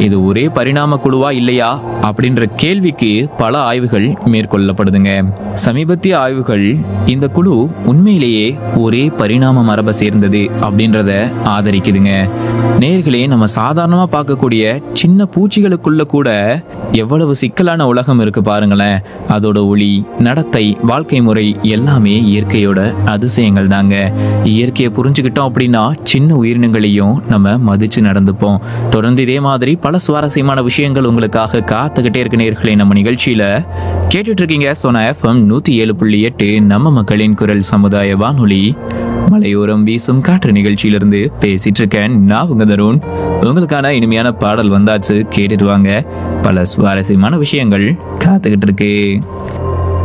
இது ஒரே பரிணாம குழுவா இல்லையா அப்படின்ற கேள்விக்கு பல ஆய்வுகள் மேற்கொள்ளப்படுதுங்க சமீபத்திய ஆய்வுகள் இந்த குழு உண்மையிலேயே ஒரே பரிணாம மரபை சேர்ந்தது அப்படின்றத ஆதரிக்குதுங்க நேர்களே நம்ம சாதாரணமா பார்க்கக்கூடிய சின்ன பூச்சிகளுக்குள்ள கூட எவ்வளவு சிக்கலான உலகம் இருக்கு பாருங்களேன் அதோட ஒளி நடத்தை வாழ்க்கை முறை எல்லாமே இயற்கையோட அதிசயங்கள் தாங்க இயற்கையை புரிஞ்சுக்கிட்டோம் அப்படின்னா சின்ன உயிரினங்களையும் நம்ம மதிச்சு நடந்துப்போம் தொடர்ந்து இதே மாதிரி பல சுவாரஸ்யமான விஷயங்கள் உங்களுக்காக காத்துக்கிட்டே இருக்க நேர்களே நம்ம நிகழ்ச்சியில கேட்டுட்டு இருக்கீங்க சோனா எஃப்எம் நூத்தி ஏழு புள்ளி எட்டு நம்ம மக்களின் குரல் சமுதாய வானொலி மலையோரம் வீசும் காற்று நிகழ்ச்சியிலிருந்து பேசிட்டு இருக்கேன் நான் உங்க தருண் உங்களுக்கான இனிமையான பாடல் வந்தாச்சு கேட்டுட்டு வாங்க பல சுவாரஸ்யமான விஷயங்கள் காத்துக்கிட்டு இருக்கு